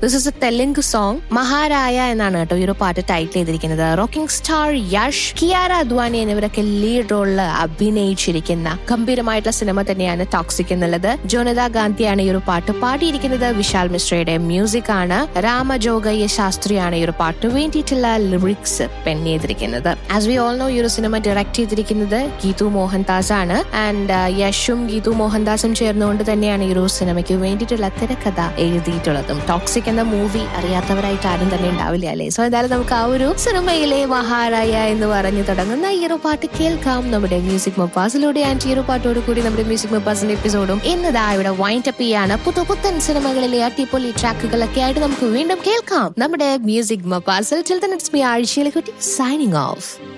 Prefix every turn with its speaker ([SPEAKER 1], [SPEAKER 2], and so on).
[SPEAKER 1] this is a Telugu song Maharaya എന്നാണ് കേട്ടോ ഈ ഒരു പാട്ട് ടൈറ്റിൽ ചെയ്തിരിക്കുന്നത് റോക്കിംഗ് സ്റ്റാർ യഷ് കിയാര അദ്വാനി എന്നിവരൊക്കെ ലീഡ് റോളിൽ അഭിനയിച്ചിരിക്കുന്ന ഗംഭീരമായിട്ടുള്ള സിനിമ തന്നെയാണ് ടോക്സിക് എന്നുള്ളത് ജോനത ഗാന്ധിയാണ് ഈ ഒരു പാട്ട് പാടിയിരിക്കുന്നത് വിശാൽ മിശ്രയുടെ മ്യൂസിക് ആണ് രാമജോഗയ്യ ശാസ്ത്രിയാണ് ഈ ഒരു പാട്ട് വേണ്ടിയിട്ടുള്ള ലിറിക്സ് പെൻ ചെയ്തിരിക്കുന്നത് ആസ് വി ഓൾ നോ ഈ ഒരു സിനിമ ഡയറക്ട് ചെയ്തിരിക്കുന്നത് ഗീതു മോഹൻദാസ് ആണ് ആൻഡ് യഷും ഗീതു മോഹൻദാസും ചേർന്നുകൊണ്ട് തന്നെയാണ് ഈ ഒരു സിനിമയ്ക്ക് വേണ്ടിയിട്ടുള്ള തിരക്കഥ എഴുതിയിട്ടുള്ളതും ടോക്സിക് എന്ന മൂവി അറിയാത്തവരായിട്ട് ആരും തന്നെ ഉണ്ടാവില്ല അല്ലേ സോ എന്തായാലും നമുക്ക് ആ ഒരു സിനിമയിലെ മഹാരായ എന്ന് പറഞ്ഞു തുടങ്ങുന്ന ഈ ഒരു പാട്ട് കേൾക്കാം നമ്മുടെ മ്യൂസിക് മൊപ്പാസിലൂടെ ആൻഡ് ഈ ഒരു പാട്ടോട് കൂടി നമ്മുടെ മ്യൂസിക് മൊപ്പാസിന്റെ എപ്പിസോഡും ഇന്നതാ ഇവിടെ വൈൻഡ് അപ്പ് ചെയ്യാണ് പുതു പുത്തൻ സിനിമകളിലെ അടിപൊളി ട്രാക്കുകളൊക്കെ ആയിട്ട് നമുക്ക് വീണ്ടും കേൾക്കാം നമ്മുടെ മ്യൂസിക് മൊപ്പാസിൽ ചിൽഡ്രൻ ഇറ്റ്സ് മീ ആഴ്ചയിലെ കുട്ടി സൈനിങ് ഓഫ്